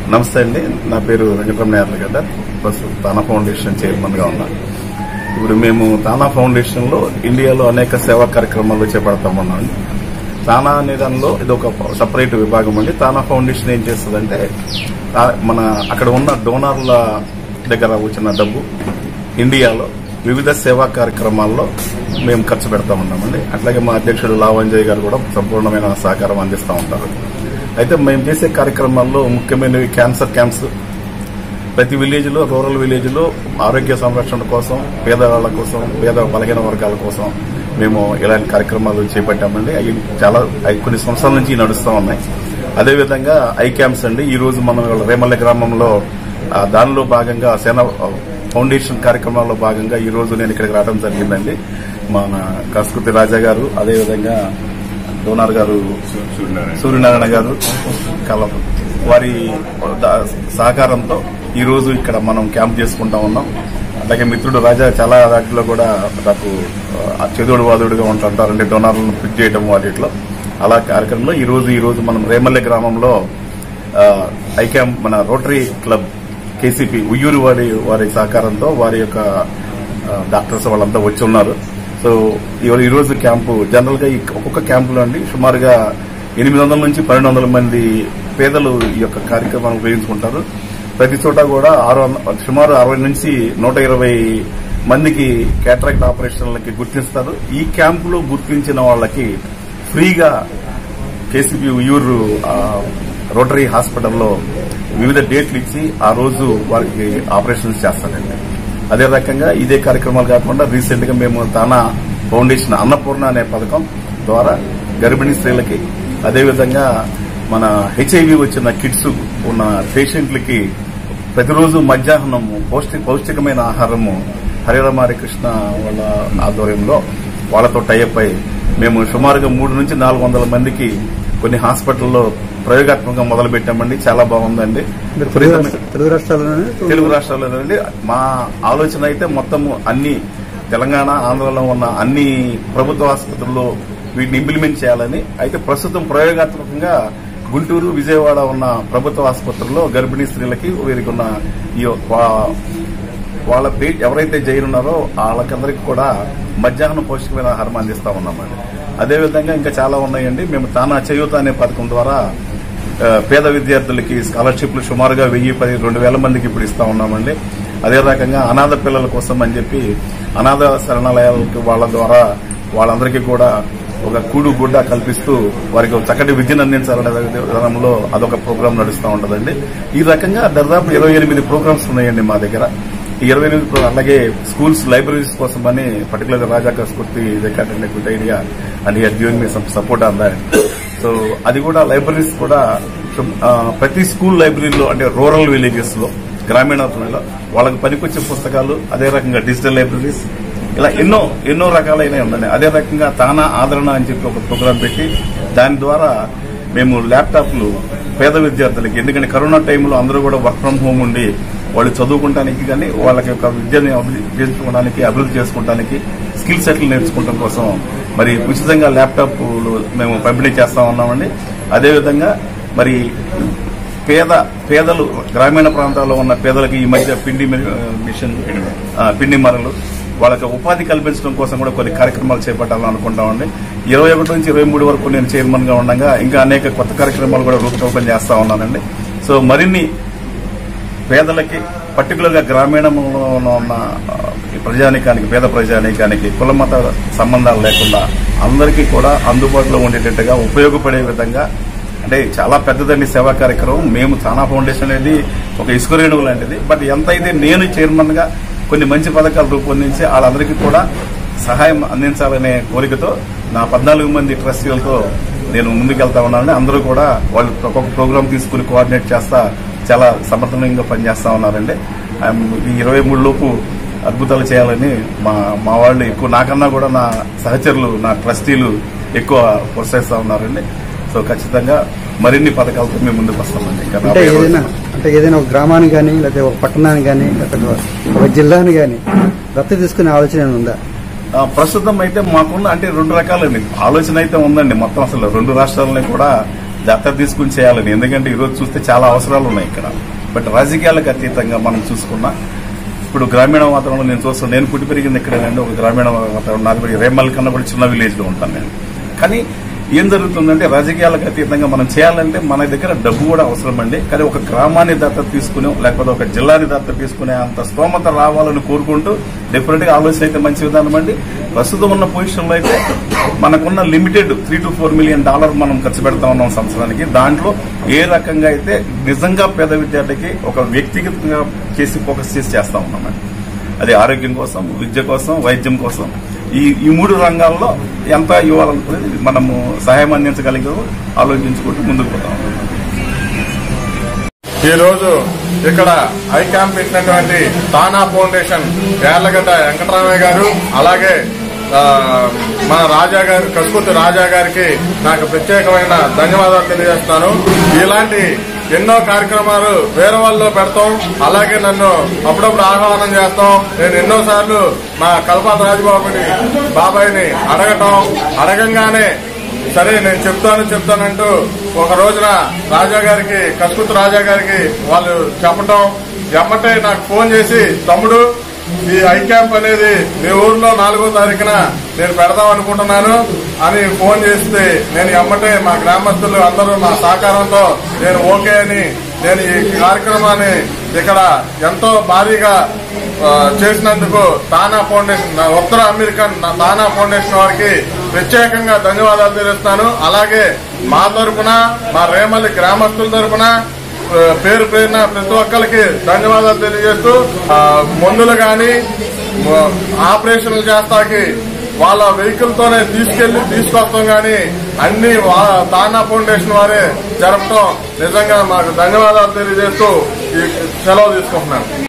నమస్తే అండి నా పేరు వెంకటరమణ యార్లగడ్డ ప్రస్తుతం తానా ఫౌండేషన్ చైర్మన్ గా ఉన్నా ఇప్పుడు మేము తానా ఫౌండేషన్ లో ఇండియాలో అనేక సేవా కార్యక్రమాలు చేపడతామన్నాం తానా అనే దానిలో ఇది ఒక సపరేట్ విభాగం అండి తానా ఫౌండేషన్ ఏం చేస్తుందంటే తా- మన అక్కడ ఉన్న డోనర్ల దగ్గర వచ్చిన డబ్బు ఇండియాలో వివిధ సేవా కార్యక్రమాల్లో మేము ఖర్చు పెడతా ఉన్నామండి అట్లాగే మా అధ్యక్షుడు లావంజయ్ గారు కూడా సంపూర్ణమైన సహకారం అందిస్తూ ఉంటారు అయితే మేము చేసే కార్యక్రమాల్లో ముఖ్యమైనవి క్యాన్సర్ క్యాంప్స్ ప్రతి విలేజ్ లో రూరల్ విలేజ్ లో ఆరోగ్య సంరక్షణ కోసం పేదవాళ్ల కోసం పేద బలహీన వర్గాల కోసం మేము ఇలాంటి కార్యక్రమాలు చేపట్టామండి అవి చాలా అవి కొన్ని సంవత్సరాల నుంచి నడుస్తూ ఉన్నాయి అదేవిధంగా ఐ క్యాంప్స్ అండి ఈ రోజు మనం ఇవాళ రేమల్లె గ్రామంలో ఆ, దానిలో భాగంగా సేన ఫౌండేషన్ కార్యక్రమాల్లో భాగంగా ఈ రోజు నేను ఇక్కడికి రావడం జరిగిందండి మన కస్కృతి రాజా గారు అదేవిధంగా డోనార్ గారు సూర్యనారాయణ గారు కలం వారి ద- సహకారంతో ఈ రోజు ఇక్కడ మనం క్యాంప్ చేసుకుంటా ఉన్నాం అలాగే మిత్రుడు రాజా చాలా వాటిలో కూడా నాకు ఆ, చెదుడు వాదుడుగా ఉంటుంటారు అంటే డోనార్లను పిక్ చేయడం వాటిలో అలా కార్యక్రమంలో ఈ రోజు ఈ రోజు మనం రేమల్లె గ్రామంలో ఆ, ఐ క్యాంప్ మన రోటరీ క్లబ్ కేసీపీ ఉయ్యూరు వారి వారి సహకారంతో వారి యొక్క ఆ, డాక్టర్స్ వాళ్ళంతా వచ్చి ఉన్నారు సో ఇవాళ ఈ రోజు క్యాంపు జనరల్ గా ఈ ఒక్కొక్క క్యాంపులో అండి సుమారుగా ఎనిమిది వందల నుంచి పన్నెండు వందల మంది పేదలు ఈ యొక్క కార్యక్రమాన్ని ఉపయోగించుకుంటారు ప్రతి చోట కూడా ఆరు వంద- సుమారు అరవై నుంచి నూట ఇరవై మందికి క్యాటరాక్ట్ ఆపరేషన్లకి గుర్తిస్తారు ఈ క్యాంపులో గుర్తించిన వాళ్ళకి ఫ్రీగా కేసీబీ ఉయ్యూరు ఆ, రోటరీ హాస్పిటల్లో వివిధ డేట్లు ఇచ్చి ఆ రోజు వారికి ఆపరేషన్స్ చేస్తారండి అదే రకంగా ఇదే కార్యక్రమాలు కాకుండా రీసెంట్ గా మేము తానా ఫౌండేషన్ అన్నపూర్ణ అనే పథకం ద్వారా గర్భిణీ స్త్రీలకి అదేవిధంగా మన హెచ్ఐవి వచ్చిన కిడ్స్ ఉన్న పేషెంట్లకి ప్రతిరోజు మధ్యాహ్నం పౌష్టి పౌష్టికమైన ఆహారము హరిరమారి కృష్ణ వాళ్ళ ఆధ్వర్యంలో వాళ్ళతో టైఅప్ అయి మేము సుమారుగా మూడు నుంచి నాలుగు వందల మందికి కొన్ని హాస్పిటల్లో ప్రయోగాత్మకంగా మొదలు పెట్టామండి చాలా బాగుందండి మీరు తెలుగు రాష్ట్ర- తెలుగు రాష్ట్రాల్లోనే తెలుగు రాష్ట్రాల్లోనండి మా ఆలోచన అయితే మొత్తము అన్ని తెలంగాణ ఆంధ్రలో ఉన్న అన్ని ప్రభుత్వ ఆసుపత్రుల్లో వీటిని ఇంప్లిమెంట్ చేయాలని అయితే ప్రస్తుతం ప్రయోగాత్మకంగా గుంటూరు విజయవాడ ఉన్న ప్రభుత్వ ఆసుపత్రుల్లో గర్భిణీ స్త్రీలకి వీరికి ఉన్న ఈ వా- వాళ్ళ పే ఎవరైతే జైలున్నారో వాళ్ళకందరికి కూడా మధ్యాహ్నం పౌష్టికమైన ఆహారం అందిస్తా ఉన్నామండి అదేవిధంగా ఇంకా చాలా ఉన్నాయండి మేము తానా చేయూత అనే పథకం ద్వారా ఆ, పేద విద్యార్థులకి స్కాలర్షిప్లు సుమారుగా వెయ్యి పది రెండు వేల మందికి ఇప్పుడు ఇస్తా ఉన్నామండి అదే రకంగా అనాథ పిల్లల కోసం అని చెప్పి అనాథ శరణాలయాలకి వాళ్ళ ద్వారా వాళ్ళందరికీ కూడా ఒక కూడు గుడ్డ కల్పిస్తూ వారికి ఒక చక్కటి విద్యను అందించాలనే విధానంలో అదొక ప్రోగ్రాం నడుస్తూ ఉంటుందండి ఈ రకంగా దాదాపు ఇరవై ఎనిమిది ప్రోగ్రామ్స్ ఉన్నాయండి మా దగ్గర ఈ ఇరవై ఎనిమిది ప్రో- అలాగే స్కూల్స్ లైబ్రరీస్ కోసం అని పర్టికులర్ గా రాజా కస్కూర్తి record good idea and here given me some support on that so అది కూడా లైబ్రరీస్ కూడా సు- ఆ, ప్రతి స్కూల్ లైబ్రరీలో అంటే రూరల్ విలేజెస్ లో గ్రామీణ ప్రాంతాల్లో వాళ్ళకి పనికొచ్చే పుస్తకాలు అదే రకంగా డిజిటల్ లైబ్రరీస్ ఇలా ఎన్నో ఎన్నో రకాలైన ఉందండి అదే రకంగా తానా ఆదరణ అని చెప్పి ఒక ప్రోగ్రాం పెట్టి దాని ద్వారా మేము ల్యాప్టాప్లు పేద విద్యార్థులకి ఎందుకంటే కరోనా టైంలో అందరూ కూడా వర్క్ ఫ్రం హోమ్ ఉండి వాళ్ళు చదువుకుంటానికి కానీ వాళ్ళకి యొక్క విద్యని అభివృద్ధి చేసుకోవడానికి అభివృద్ధి చేసుకోవడానికి స్కిల్ సెట్లు నేర్చుకోవడం కోసం మరి ఉచితంగా ల్యాప్టాప్లు మేము పంపిణీ చేస్తా ఉన్నామండి అదేవిధంగా మరి పేద పేదలు గ్రామీణ ప్రాంతాల్లో ఉన్న పేదలకి ఈ మధ్య పిండి మి- మిషన్ ఆ, పిండి మరలు వాళ్ళకి ఉపాధి కల్పించడం కోసం కూడా కొన్ని కార్యక్రమాలు చేపట్టాలని అనుకుంటామండి ఇరవై ఒకటి నుంచి ఇరవై మూడు వరకు నేను చైర్మన్ గా ఉండగా ఇంకా అనేక కొత్త కార్యక్రమాలు కూడా రూపకల్పన చేస్తా ఉన్నానండి సో మరిన్ని పేదలకి పర్టికులర్ గా గ్రామీణంలో ఉన్న ఆ, ఈ ప్రజానీకానికి పేద ప్రజానీకానికి కుల మత సంబంధాలు లేకుండా అందరికీ కూడా అందుబాటులో ఉండేటట్టుగా ఉపయోగపడే విధంగా అంటే చాలా పెద్దదండి సేవా కార్యక్రమం మేము తానా ఫౌండేషన్ అనేది ఒక ఇసుక రేణువు లాంటిది బట్ ఎంత అయితే నేను చైర్మన్ గా కొన్ని మంచి పథకాలు రూపొందించి వాళ్ళందరికీ కూడా సహాయం అందించాలనే కోరికతో నా పద్నాలుగు మంది ట్రస్టీలతో నేను ముందుకెళ్తా ఉన్నానని అందరూ కూడా వాళ్ళు ఒక్కొక్క ప్రోగ్రామ్ తీసుకుని కోఆర్డినేట్ చేస్తా చాలా సమర్థవంతంగా పనిచేస్తా ఉన్నారండి ఐఎమ్ ఈ ఇరవై మూడు లోపు అద్భుతాలు చేయాలని మా మా వాళ్ళు ఎక్కువ నాకన్నా కూడా నా సహచరులు నా ట్రస్టీలు ఎక్కువ ప్రోత్సహిస్తా ఉన్నారండి సో ఖచ్చితంగా మరిన్ని పథకాలతో మేము ముందుకు వస్తామండి ఇంకా అంటే రాబోయే ఏదైనా రోజుల్లో. అంటే ఏదైనా ఒక గ్రామానికి కానీ లేకపోతే ఒక పట్టణానికి కానీ లేకపోతే ఒక జిల్లాని కానీ దత్తత తీసుకునే ఆలోచన ఏమైనా ఉందా ఆ, ప్రస్తుతం అయితే మాకున్న అంటే రెండు రకాలండి ఆలోచన అయితే ఉందండి మొత్తం అసలు రెండు రాష్ట్రాలని కూడా దత్తత తీసుకుని చేయాలని ఎందుకంటే ఈరోజు చూస్తే చాలా అవసరాలు ఉన్నాయి ఇక్కడ బట్ రాజకీయాలకు అతీతంగా మనం చూసుకున్నా ఇప్పుడు గ్రామీణ వాతావరణంలో నేను చూస్తాను నేను పుట్టి పెరిగింది ఇక్కడేనండి ఒక గ్రామీణ వాతావరణం నాది కూడా రేమల్ కన్నా కూడా చిన్న విలేజ్ లో ఉంటాను నేను కానీ ఏం జరుగుతుందంటే రాజకీయాలకు అతీతంగా మనం చేయాలంటే మన దగ్గర డబ్బు కూడా అవసరం అండి కానీ ఒక గ్రామాన్ని దత్తత తీసుకుని లేకపోతే ఒక జిల్లాని దత్తత తీసుకునే అంత స్తోమత రావాలని కోరుకుంటూ డెఫినెట్ గా ఆలోచన అయితే మంచి విధానం అండి ప్రస్తుతం ఉన్న పొజిషన్ లో అయితే మనకున్న limited three to four million dollar మనం ఖర్చు పెడతా ఉన్నాం సంవత్సరానికి దాంట్లో ఏ రకంగా అయితే నిజంగా పేద విద్యార్థికి ఒక వ్యక్తిగతంగా చేసి ఫోకస్ చేసి చేస్తా ఉన్నామండి అది ఆరోగ్యం కోసం విద్య కోసం వైద్యం కోసం ఈ ఈ మూడు రంగాల్లో ఎంత ఇవ్వాలనుకునేది మనము సహాయం అందించగలిగే ఆలోచించుకుంటూ ముందుకు పోతాం ఈ రోజు ఇక్కడ ఐ క్యాంప్ పెట్టినటువంటి తానా ఫౌండేషన్ యార్లగడ్డ వెంకటరామయ్య గారు అలాగే ఆ, మన రాజా గారు కసుకుర్తి రాజా గారికి నాకు ప్రత్యేకమైన ధన్యవాదాలు తెలియజేస్తాను ఇలాంటి ఎన్నో కార్యక్రమాలు వేరే వాళ్ళలో పెడతాం అలాగే నన్ను అప్పుడప్పుడు ఆహ్వానం చేస్తాం నేను ఎన్నో సార్లు మా కల్పాత రాజబాబుని బాబాయిని అడగటం అడగంగానే సరే నేను చెప్తాను చెప్తానంటూ ఒక రోజున రాజా గారికి కసుకుతు రాజా గారికి వాళ్ళు చెప్పటం ఎమ్మటే నాకు ఫోన్ చేసి తమ్ముడు ఈ ఐ క్యాంప్ అనేది మీ ఊర్లో నాలుగో తారీఖున నేను పెడదాం అనుకుంటున్నాను అని ఫోన్ చేస్తే నేను ఎమ్మటే మా గ్రామస్తులు అందరూ మా సహకారంతో నేను ఓకే అని నేను ఈ కార్యక్రమాన్ని ఇక్కడ ఎంతో భారీగా ఆ, చేసినందుకు తానా ఫౌండేషన్ నా ఉత్తర అమెరికన్ నా తానా ఫౌండేషన్ వారికి ప్రత్యేకంగా ధన్యవాదాలు తెలుస్తాను అలాగే మా తరపున మా రేమల్లి గ్రామస్తుల తరపున ఆ, పేరు పేరున ప్రతి ఒక్కరికి ధన్యవాదాలు తెలియజేస్తూ ఆ, మందులు గాని ఆ, ఆపరేషన్లు చేస్తాకి వాళ్ళ వెహికల్ తోనే తీసుకెళ్లి తీసుకొస్తాం గాని అన్ని వా- తానా ఫౌండేషన్ వారే జరపడం నిజంగా మాకు ధన్యవాదాలు తెలియజేస్తూ ఈ సెలవు తీసుకుంటున్నాను